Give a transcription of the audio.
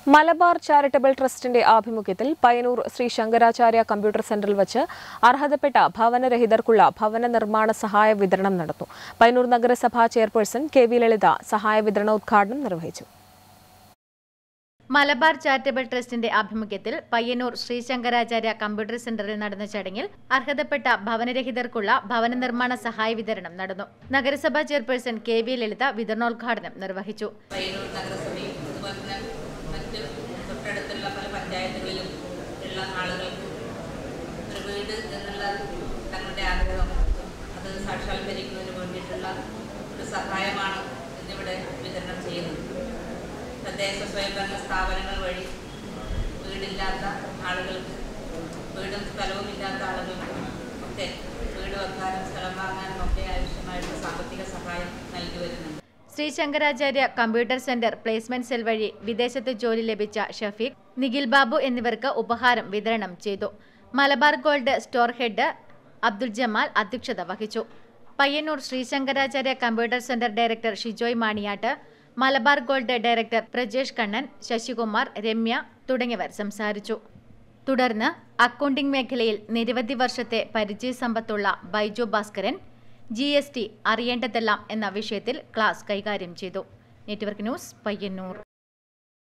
Malabar charitable ട്രസ്റ്റിന്റെ ആഭിമുഖ്യത്തിൽ Payyanur Sri Sankaracharya computer സെന്ററിൽ വച്ച് അർഹതപ്പെട്ട ഭവനരഹിതർക്കുള്ള ഭവന നിർമ്മാണ സഹായ വിതരണം നടന്നു പയ്യന്നൂർ നഗരസഭാ ചെയർപേഴ്സൺ കെ വി ലളിത സഹായ വിതരണോദ്ഘാടനം നിർവഹിച്ചു മലബാർ ചാരിറ്റബിൾ ട്രസ്റ്റിന്റെ ആഭിമുഖ്യത്തിൽ പയ്യന്നൂർ ശ്രീശങ്കരാചാര്യ കമ്പ്യൂട്ടർ സെന്ററിൽ നടന്ന ചടങ്ങിൽ അർഹതപ്പെട്ട ഭവനരഹിതർക്കുള്ള ഭവന നിർമ്മാണ സഹായ വിതരണം നടന്നു നഗരസഭാ ചെയർപേഴ്സൺ കെ വി ലളിത വിതരണോദ്ഘാടനം നിർവഹിച്ചു പയ്യന്നൂർ നഗരസഭയും അതുപോലെ തന്നെ മറ്റ് തൊട്ടടുത്തുള്ള പല പഞ്ചായത്തുകളിലും ഉള്ള ആളുകൾക്ക് ഒരു വീട് എന്നുള്ള തങ്ങളുടെ ആഗ്രഹം അത് സാക്ഷാത്കരിക്കുന്നതിന് വേണ്ടിയിട്ടുള്ള ഒരു സഹായമാണ് ഇന്നിവിടെ വിതരണം ചെയ്യുന്നത് തദ്ദേശ സ്വയംഭരണ സ്ഥാപനങ്ങൾ വഴി വീടില്ലാത്ത ആളുകൾക്ക് വീടും സ്ഥലവും ഇല്ലാത്ത ആളുകൾക്ക് ഒക്കെ വീട് വെക്കാനും സ്ഥലം വാങ്ങാനും ഒക്കെ ആവശ്യമായിട്ടുള്ള സാമ്പത്തിക സഹായം നൽകി വരുന്നുണ്ട് Shri Sankaracharya computer centre placement cell വഴി വിദേശത്ത് ജോലി ലഭിച്ച ഷഫീഖ് നിഖിൽ ബാബു എന്നിവർക്ക് ഉപഹാരം വിതരണം ചെയ്തു Malabar gold store head Abdul Jamal അധ്യക്ഷത വഹിച്ചു Payyanur Sri Sankaracharya computer centre director Shijoy Maniyatt Malabar gold director Prajesh Kannan Sasikumar Ramya തുടങ്ങിയവർ സംസാരിച്ചു തുടർന്ന് അക്കൗണ്ടിംഗ് മേഖലയിൽ നിരവധി വർഷത്തെ പരിചയസമ്പത്തുള്ള Baiju Bhaskaran G S T അറിയേണ്ടതെല്ലാം എന്ന വിഷയത്തിൽ ക്ലാസ് കൈകാര്യം ചെയ്തു നെറ്റ്വർക്ക് ന്യൂസ് പയ്യന്നൂർ